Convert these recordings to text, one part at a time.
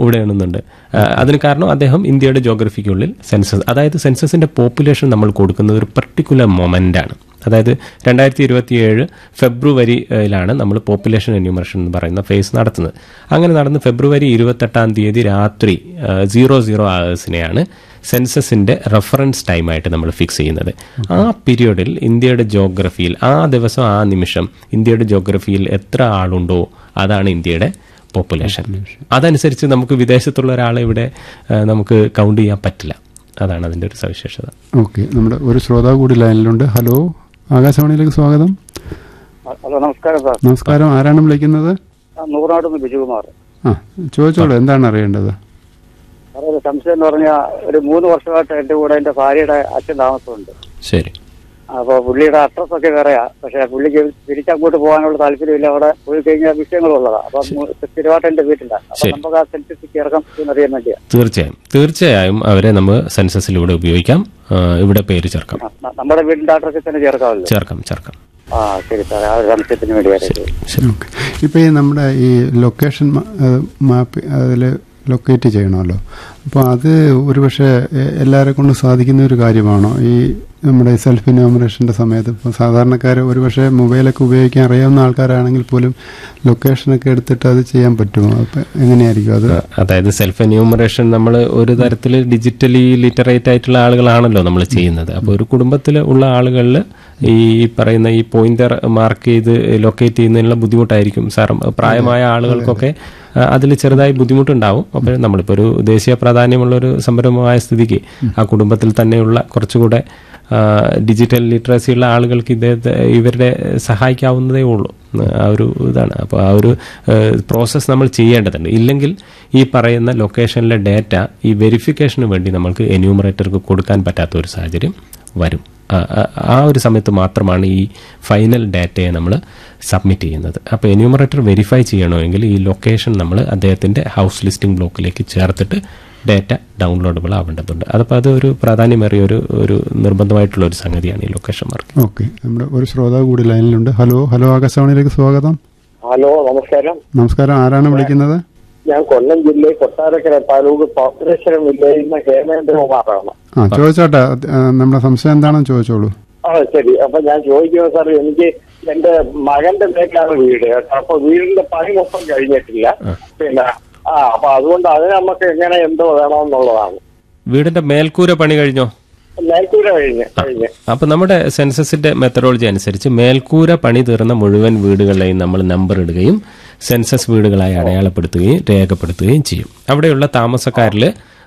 ഇവിടെ എണ്ണുന്നുണ്ട് ആ, അതിന് കാരണം അദ്ദേഹം ഇന്ത്യയുടെ ജോഗ്രഫിക്കുള്ളിൽ സെൻസസ് അതായത് സെൻസസിന്റെ പോപ്പുലേഷൻ നമ്മൾ കൊടുക്കുന്നത് ഒരു പെർട്ടിക്കുലർ മൊമെന്റ് ആണ് അതായത് രണ്ടായിരത്തി ഇരുപത്തിയേഴ് ഫെബ്രുവരിയിലാണ് നമ്മൾ പോപ്പുലേഷൻ എന്യൂമറേഷൻ എന്ന് പറയുന്ന ഫേസ് നടത്തുന്നത് അങ്ങനെ നടന്ന് ഫെബ്രുവരി ഇരുപത്തെട്ടാം തീയതി രാത്രി സീറോ സീറോ അവേഴ്സിനെയാണ് സെൻസസിന്റെ റെഫറൻസ് ടൈമായിട്ട് നമ്മൾ ഫിക്സ് ചെയ്യുന്നത് ആ പീരിയഡിൽ ഇന്ത്യയുടെ ജോഗ്രഫിയിൽ ആ ദിവസം ആ നിമിഷം ഇന്ത്യയുടെ ജോഗ്രഫിയിൽ എത്ര ആളുണ്ടോ അതാണ് ഇന്ത്യയുടെ പോപ്പുലേഷൻ അതനുസരിച്ച് നമുക്ക് വിദേശത്തുള്ള ഒരാളെ ഇവിടെ ആ, നമുക്ക് കൗണ്ട് ചെയ്യാൻ പറ്റില്ല അതാണ് അതിന്റെ ഒരു സവിശേഷത ഓക്കെ നമ്മുടെ ഒരു ശ്രോതാവ് കൂടി ലൈനിലുണ്ട് ഹലോ ആകാശവാണിയിലേക്ക് സ്വാഗതം ഹലോ നമസ്കാരം സാർ നമസ്കാരം ആരാണ് വിളിക്കുന്നത് ഞാൻ നൂറാട് നിന്ന് ബിജുകുമാർ ആ ചോദിച്ചോളൂ എന്താണ് അറിയേണ്ടത് സാറേ ഒരു സംശയം എന്ന് പറഞ്ഞാൽ ഒരു മൂന്ന് വർഷമായിട്ട് എൻ്റെ കൂടെ എൻ്റെ ഭാര്യയുടെ അച്ഛൻ താമസമുണ്ട് ശരി അപ്പോൾ പുള്ളിയുടെ അഡ്രസ് ഒക്കെ വേറെയാ പക്ഷേ പുള്ളിക്ക് തിരിച്ചങ്ങോട്ട് പോകാനുള്ള താല്പര്യമില്ല അവിടെ പോയി കഴിഞ്ഞാൽ വിഷയങ്ങളുള്ളതാ അപ്പൊ സ്ഥിരമായിട്ട് എൻ്റെ വീട്ടിലാണ് അപ്പൊ ശരി. നമുക്ക് ആ സെൻസസ് ചേർക്കാം എന്നറിയാൻ വേണ്ടിയാ തീർച്ചയായും തീർച്ചയായും അവരെ നമ്മൾ സെൻസസിലൂടെ ഉപയോഗിക്കാം ആ, ഇവിടെ പേര് ചേർക്കാം ആ, ന- നമ്മുടെ വീടിന്റെ അഡ്രസ്സിൽ തന്നെ ചേർക്കാമല്ലോ ചേർക്കാം ചേർക്കാം ആ ശരി സാറേ ആ ഒരു സംശയത്തിന് വേണ്ടിയായിരുന്നു ശരി ഓക്കെ ഇപ്പോൾ ഈ നമ്മുടെ ഈ ലൊക്കേഷൻ മാപ്പ് അതിൽ ലൊക്കേറ്റ് ചെയ്യണമല്ലോ അപ്പോൾ അത് ഒരുപക്ഷെ എ- എല്ലാവരെ കൊണ്ടും സാധിക്കുന്ന ഒരു കാര്യമാണോ ഈ നമ്മുടെ സെൽഫ് ഇനോമിനേഷൻ്റെ സമയത്ത് ഇപ്പോൾ സാധാരണക്കാർ ഒരുപക്ഷെ മൊബൈലൊക്കെ ഉപയോഗിക്കാൻ അറിയാവുന്ന ആൾക്കാരാണെങ്കിൽ പോലും ലൊക്കേഷനൊക്കെ എടുത്തിട്ട് അത് ചെയ്യാൻ പറ്റുമോ അപ്പം എങ്ങനെയായിരിക്കും അത് അതായത് സെൽഫ് എന്യൂമറേഷൻ നമ്മൾ ഒരു തരത്തിൽ ഡിജിറ്റലി ലിറ്ററേറ്റ് ആയിട്ടുള്ള ആളുകളാണല്ലോ നമ്മൾ ചെയ്യുന്നത് അപ്പോൾ ഒരു കുടുംബത്തിൽ ഉള്ള ആളുകളിൽ ഈ പറയുന്ന ഈ പോയിന്റർ മാർക്ക് ചെയ്ത് ലൊക്കേറ്റ് ചെയ്യുന്നതിനുള്ള ബുദ്ധിമുട്ടായിരിക്കും സാർ പ്രായമായ ആളുകൾക്കൊക്കെ അതിൽ ചെറുതായി ബുദ്ധിമുട്ടുണ്ടാവും അപ്പോൾ നമ്മളിപ്പോൾ ഒരു ദേശീയ പ്രാധാന്യമുള്ള ഒരു സംരംഭമായ സ്ഥിതിക്ക് ആ കുടുംബത്തിൽ തന്നെയുള്ള കുറച്ചുകൂടെ ആ, ഡിജിറ്റൽ ലിറ്ററസി ഉള്ള ആളുകൾക്ക് ഇദ്ദേഹത്തെ ഇവരുടെ സഹായിക്കാവുന്നതേ ഉള്ളൂ ആ ഒരു ഇതാണ് അപ്പോൾ ആ ഒരു പ്രോസസ്സ് നമ്മൾ ചെയ്യേണ്ടതുണ്ട് ഇല്ലെങ്കിൽ ഈ പറയുന്ന ലൊക്കേഷനിലെ ഡേറ്റ ഈ വെരിഫിക്കേഷന് വേണ്ടി നമ്മൾക്ക് എന്യൂമറേറ്റർക്ക് കൊടുക്കാൻ പറ്റാത്ത ഒരു സാഹചര്യം വരും ആ- ആ- ആ ഒരു സമയത്ത് മാത്രമാണ് ഈ ഫൈനൽ ഡാറ്റയെ നമ്മൾ സബ്മിറ്റ് ചെയ്യുന്നത് അപ്പോൾ എന്യൂമറേറ്റർ വെരിഫൈ ചെയ്യണമെങ്കിൽ ഈ ലൊക്കേഷൻ നമ്മൾ അദ്ദേഹത്തിൻ്റെ ഹൗസ് ലിസ്റ്റിംഗ് ബ്ലോക്കിലേക്ക് ചേർത്തിട്ട് ഡാറ്റ ഡൗൺലോഡബിൾ ആവേണ്ടതുണ്ട് അതപ്പോൾ അത് ഒരു പ്രാധാന്യമേറിയ ഒരു ഒരു നിർബന്ധമായിട്ടുള്ള ഒരു സംഗതിയാണ് ഈ ലൊക്കേഷൻ മാർക്ക് ഓക്കെ നമ്മുടെ ഒരു ശ്രോതാവ് കൂടി ലൈനിലുണ്ട് ഹലോ ഹലോ ആകാശവാണിയിലേക്ക് സ്വാഗതം ഹലോ നമസ്കാരം നമസ്കാരം ആരാണ് വിളിക്കുന്നത് ഞാൻ കൊല്ലം ജില്ലയിൽ കൊട്ടാരക്കര താലൂക്ക് കോർപ്പറേഷൻ വില്ലേജിൽ നിന്ന് ഹേമേന്ദ്രകുമാറാണ് ആ ചോദിച്ചോട്ടെ ആ, നമ്മുടെ സംശയം എന്താണെന്ന് ചോദിച്ചോളൂ ആ ശരി അപ്പൊ ഞാൻ ചോദിക്കുന്നത് സാർ എനിക്ക് എന്റെ മകന്റെ പേരിലാണ് വീട് കേട്ടോ അപ്പൊ വീടിന്റെ പണി മൊത്തം കഴിഞ്ഞിട്ടില്ല പിന്നെ ആ അപ്പൊ അതുകൊണ്ട് അതിന് നമുക്ക് എങ്ങനെ എന്തോ വേണമെന്നുള്ളതാണ് വീടിന്റെ മേൽക്കൂര പണി കഴിഞ്ഞോ നൈക്കൂര കഴിഞ്ഞ് കഴിഞ്ഞ് അപ്പൊ നമ്മുടെ സെൻസസിന്റെ മെത്തഡോളജി അനുസരിച്ച് മേൽക്കൂര പണി തീർന്ന മുഴുവൻ വീടുകളെയും നമ്മൾ നമ്പർ ഇടുകയും സെൻസസ് വീടുകളായി അടയാളപ്പെടുത്തുകയും രേഖപ്പെടുത്തുകയും ചെയ്യും അവിടെയുള്ള താമസക്കാരിൽ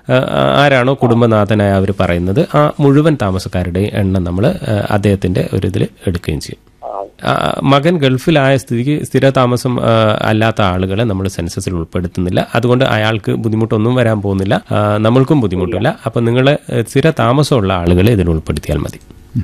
ആരാണോ കുടുംബനാഥനായ അവർ പറയുന്നത് ആ മുഴുവൻ താമസക്കാരുടെയും എണ്ണം നമ്മൾ അദ്ദേഹത്തിന്റെ ഒരു ഇതിൽ എടുക്കുകയും ചെയ്യും ആ, മകൻ ഗൾഫിലായ സ്ഥിതിക്ക് സ്ഥിര താമസം ആ, അല്ലാത്ത ആളുകളെ നമ്മൾ സെൻസസിൽ ഉൾപ്പെടുത്തുന്നില്ല അതുകൊണ്ട് അയാൾക്ക് ബുദ്ധിമുട്ടൊന്നും വരാൻ പോകുന്നില്ല ആ, നമ്മൾക്കും ബുദ്ധിമുട്ടില്ല അപ്പം നിങ്ങൾ സ്ഥിര താമസമുള്ള ആളുകളെ ഇതിൽ ഉൾപ്പെടുത്തിയാൽ മതി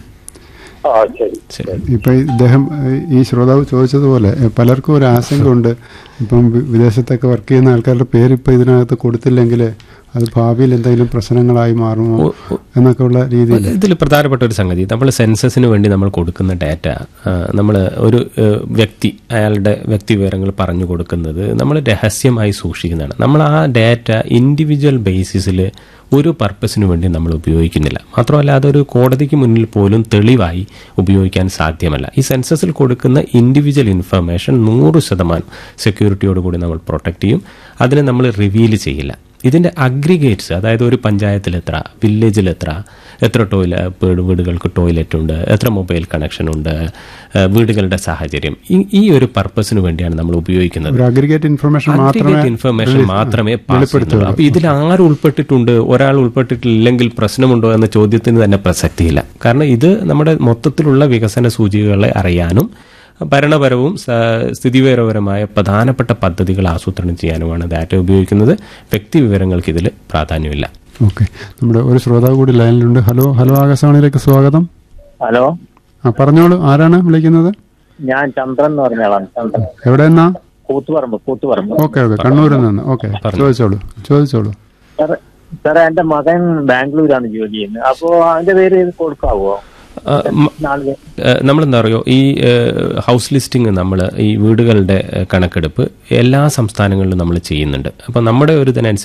ആ ശരി ശരി ഇപ്പൊ ഇദ്ദേഹം ഏഹ്, ഈ ശ്രോതാവ് ചോദിച്ചതുപോലെ ഏഹ്, പലർക്കും ഒരു ആശങ്കയുണ്ട് ഇപ്പം വി- വിദേശത്തൊക്കെ വർക്ക് ചെയ്യുന്ന ആൾക്കാരുടെ പേര് ഇപ്പൊ ഇതിനകത്ത് കൊടുത്തില്ലെങ്കിൽ അത് ഭാവിയിൽ എന്തെങ്കിലും പ്രശ്നങ്ങളായി മാറുമോ എന്നൊക്കെ ഉള്ള രീതിയിൽ ഇതിൽ പ്രധാനപ്പെട്ട ഒരു സംഗതി നമ്മൾ സെൻസസിന് വേണ്ടി നമ്മൾ കൊടുക്കുന്ന ഡാറ്റ നമ്മൾ ഒരു ഏഹ്, വ്യക്തി അയാളുടെ വ്യക്തി വിവരങ്ങൾ പറഞ്ഞു കൊടുക്കുന്നത് നമ്മൾ രഹസ്യമായി സൂക്ഷിക്കുന്നതാണ് നമ്മൾ ആ ഡാറ്റ ഇൻഡിവിജ്വൽ ബേസിസിൽ ഒരു പർപ്പസിന് വേണ്ടി നമ്മൾ ഉപയോഗിക്കുന്നില്ല മാത്രമല്ല അതൊരു കോടതിക്ക് മുന്നിൽ പോലും തെളിവായി ഉപയോഗിക്കാൻ സാധ്യമല്ല ഈ സെൻസസിൽ കൊടുക്കുന്ന ഇൻഡിവിജ്വൽ ഇൻഫർമേഷൻ നൂറ് ശതമാനം സെക്യൂരിറ്റിയോടുകൂടി നമ്മൾ പ്രൊട്ടക്ട് ചെയ്യും അതിനെ നമ്മൾ റിവീൽ ചെയ്യില്ല ഇതിന്റെ അഗ്രിഗേറ്റ്സ് അതായത് ഒരു പഞ്ചായത്തിൽ എത്ര വില്ലേജിൽ എത്ര എത്ര ടോയ്ലറ്റ് വീടുകൾക്ക് ടോയ്ലറ്റ് ഉണ്ട് എത്ര മൊബൈൽ കണക്ഷൻ ഉണ്ട് ഏഹ് വീടുകളുടെ സാഹചര്യം ഈ- ഈ ഒരു പർപ്പസിന് വേണ്ടിയാണ് നമ്മൾ ഉപയോഗിക്കുന്നത് ഒരു അഗ്രിഗേറ്റ് ഇൻഫർമേഷൻ മാത്രമേ ഇൻഫർമേഷൻ release- മാത്രമേ ആ, പാസ് ചെയ്യുന്നുള്ളൂ അപ്പൊ ഇതിൽ ആര് ഉൾപ്പെട്ടിട്ടുണ്ട് ഒരാൾ ഉൾപ്പെട്ടിട്ടില്ലെങ്കിൽ പ്രശ്നമുണ്ടോ എന്ന ചോദ്യത്തിന് തന്നെ പ്രസക്തിയില്ല കാരണം ഇത് നമ്മുടെ മൊത്തത്തിലുള്ള വികസന സൂചികകളെ അറിയാനും ഭരണപരവും സ- സ്ഥിതിവിവരപരമായ പ്രധാനപ്പെട്ട പദ്ധതികൾ ആസൂത്രണം ചെയ്യാനുമാണ് ഡാറ്റ ഉപയോഗിക്കുന്നത് വ്യക്തി വിവരങ്ങൾക്ക് ഇതിൽ പ്രാധാന്യമില്ല ഓക്കെ നമ്മുടെ ഒരു ശ്രോതാവ് കൂടി ലൈനിലുണ്ട് ഹലോ ഹലോ ആകാശവാണിയിലേക്ക് സ്വാഗതം ഹലോ ആ പറഞ്ഞോളൂ ആരാണ് വിളിക്കുന്നത് ഞാൻ ചന്ദ്രൻ എന്ന് പറഞ്ഞ ആളാണ് ചന്ദ്രൻ എവിടെ നിന്നാ കൂത്തുപറമ്പ് കൂത്തുപറമ്പ് ഓക്കെ ഓക്കെ കണ്ണൂരിൽ നിന്ന് ഓക്കെ ചോദിച്ചോളൂ ചോദിച്ചോളൂ സാറേ സാറേ എന്റെ മകൻ ബാംഗ്ലൂരാണ് ജോലി ചെയ്യുന്നത് അപ്പോ അവന്റെ പേര് കൊടുക്കാവോ ആ, മ- നാളെ നമ്മളെന്താ പറയുക ഈ ഏഹ്, ഹൗസ് ലിസ്റ്റിംഗ് നമ്മൾ ഈ വീടുകളുടെ ഏഹ്, കണക്കെടുപ്പ് എല്ലാ സംസ്ഥാനങ്ങളിലും നമ്മൾ ചെയ്യുന്നുണ്ട് അപ്പോൾ നമ്മുടെ ഒരു ഇതിനനുസരിച്ച്